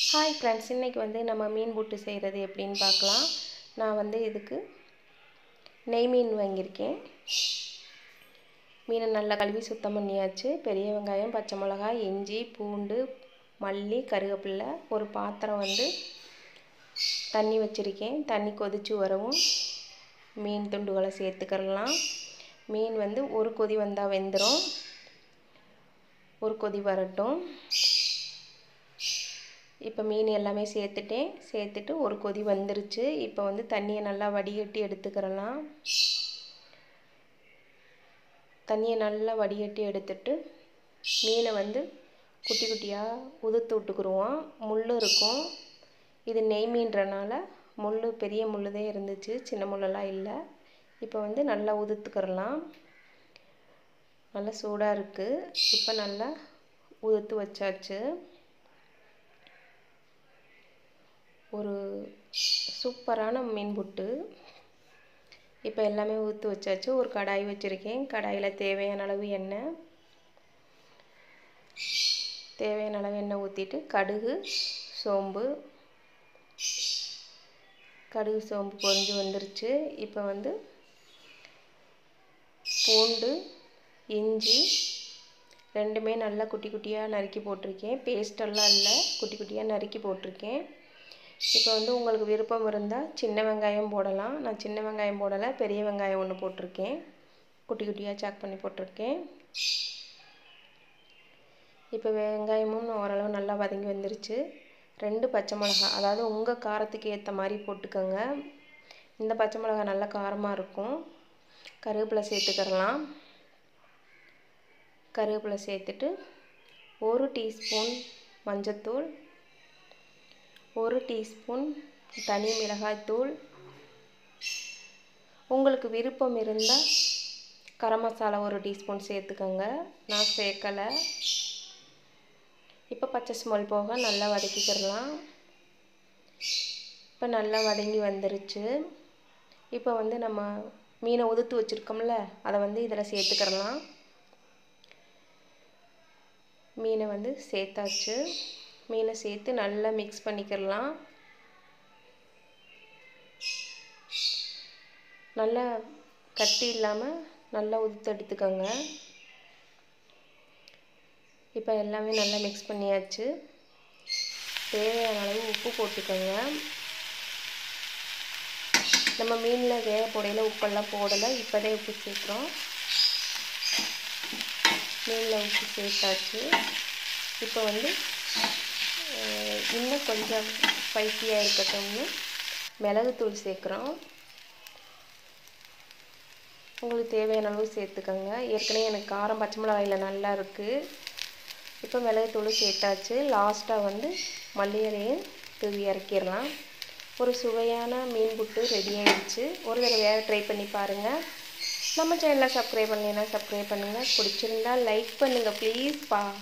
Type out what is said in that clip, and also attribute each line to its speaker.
Speaker 1: hi friends இன்றைக்கி வந்து நம்ம மீன் புட்டு செய்கிறது எப்படின்னு பார்க்கலாம் நான் வந்து இதுக்கு நெய் மீன் வாங்கியிருக்கேன் மீனை நல்லா கழுவி சுத்தம் பண்ணியாச்சு பெரிய வெங்காயம் பச்சை மிளகாய் இஞ்சி பூண்டு மல்லி கருவேப்பில்லை ஒரு பாத்திரம் வந்து தண்ணி வச்சுருக்கேன் தண்ணி கொதித்து வரவும் மீன் துண்டுகளை சேர்த்துக்கிறலாம் மீன் வந்து ஒரு கொதி வந்தால் வெந்துடும் ஒரு கொதி வரட்டும் இப்போ மீன் எல்லாமே சேர்த்துட்டேன் சேர்த்துட்டு ஒரு கொதி வந்துருச்சு இப்போ வந்து தண்ணியை நல்லா வடிகட்டி எடுத்துக்கிறலாம் தண்ணியை நல்லா வடிகட்டி எடுத்துட்டு மீனை வந்து குட்டி குட்டியாக உதுத்து விட்டுக்குருவோம் முள் இருக்கும் இது நெய் மீன்றனால முள் பெரிய முள் தான் இருந்துச்சு சின்ன முள்ளெல்லாம் இல்லை இப்போ வந்து நல்லா உதுத்துக்கிறலாம் நல்லா சூடாக இருக்குது இப்போ நல்லா உதுத்து வச்சாச்சு ஒரு சூப்பரான மீன் புட்டு இப்போ எல்லாமே ஊற்றி வச்சாச்சு ஒரு கடாய் வச்சுருக்கேன் கடாயில் தேவையான அளவு எண்ணெய் தேவையான அளவு எண்ணெய் ஊற்றிட்டு கடுகு சோம்பு கடுகு சோம்பு பொரிஞ்சு வந்துருச்சு இப்போ வந்து பூண்டு இஞ்சி ரெண்டுமே நல்லா குட்டி குட்டியாக நறுக்கி போட்டிருக்கேன் பேஸ்டெல்லாம் இல்லை குட்டி குட்டியாக நறுக்கி போட்டிருக்கேன் இப்போ வந்து உங்களுக்கு விருப்பம் இருந்தால் சின்ன வெங்காயம் போடலாம் நான் சின்ன வெங்காயம் போடலை பெரிய வெங்காயம் ஒன்று போட்டிருக்கேன் குட்டி குட்டியாக சாக் பண்ணி போட்டிருக்கேன் இப்போ வெங்காயமும் ஓரளவு நல்லா வதங்கி வந்துருச்சு ரெண்டு பச்சை மிளகா அதாவது உங்கள் காரத்துக்கு ஏற்ற மாதிரி போட்டுக்கோங்க இந்த பச்சை மிளகா நல்லா காரமாக இருக்கும் கருவேப்பிலை சேர்த்துக்கிறலாம் கருவேப்பிலை சேர்த்துட்டு ஒரு டீஸ்பூன் மஞ்சத்தூள் ஒரு டீஸ்பூன் தனி மிளகாய்த்தூள் உங்களுக்கு விருப்பம் இருந்தால் கரம் மசாலா ஒரு டீஸ்பூன் சேர்த்துக்கோங்க நான் சேர்க்கலை இப்போ பச்சை ஸ்மெல் போக நல்லா வதக்கிக்கிறலாம் இப்போ நல்லா வதங்கி வந்துருச்சு இப்போ வந்து நம்ம மீனை உதுத்து வச்சுருக்கோம்ல அதை வந்து இதில் சேர்த்துக்கிறலாம் மீனை வந்து சேர்த்தாச்சு மீனை சேர்த்து நல்லா மிக்ஸ் பண்ணிக்கிறலாம் நல்லா கட்டி இல்லாமல் நல்லா உதுத்து எடுத்துக்கோங்க இப்போ எல்லாமே நல்லா மிக்ஸ் பண்ணியாச்சு தேவையான அளவு உப்பு போட்டுக்கோங்க நம்ம மீனில் வேக போடையில் உப்பெல்லாம் போடலை இப்போதே உப்பு சேர்க்குறோம் மீனில் உப்பு சேர்த்தாச்சு இப்போ வந்து இன்னும் கொஞ்சம் ஸ்பைசியாக இருக்கட்டும்னு மிளகுத்தூள் சேர்க்குறோம் உங்களுக்கு தேவையான அளவு சேர்த்துக்கோங்க ஏற்கனவே எனக்கு காரம் பச்சை மிளகாயில் நல்லா இருக்குது இப்போ மிளகுத்தூள் சேர்த்தாச்சு லாஸ்ட்டாக வந்து மல்லி இலையும் தூவி இறக்கிடலாம் ஒரு சுவையான மீன் புட்டு ரெடி ஆயிடுச்சு ஒரு தடவையாக ட்ரை பண்ணி பாருங்கள் நம்ம சேனலை சப்ஸ்கிரைப் பண்ணலைன்னா சப்ஸ்கிரைப் பண்ணுங்கள் பிடிச்சிருந்தா லைக் பண்ணுங்கள் ப்ளீஸ்ப்பா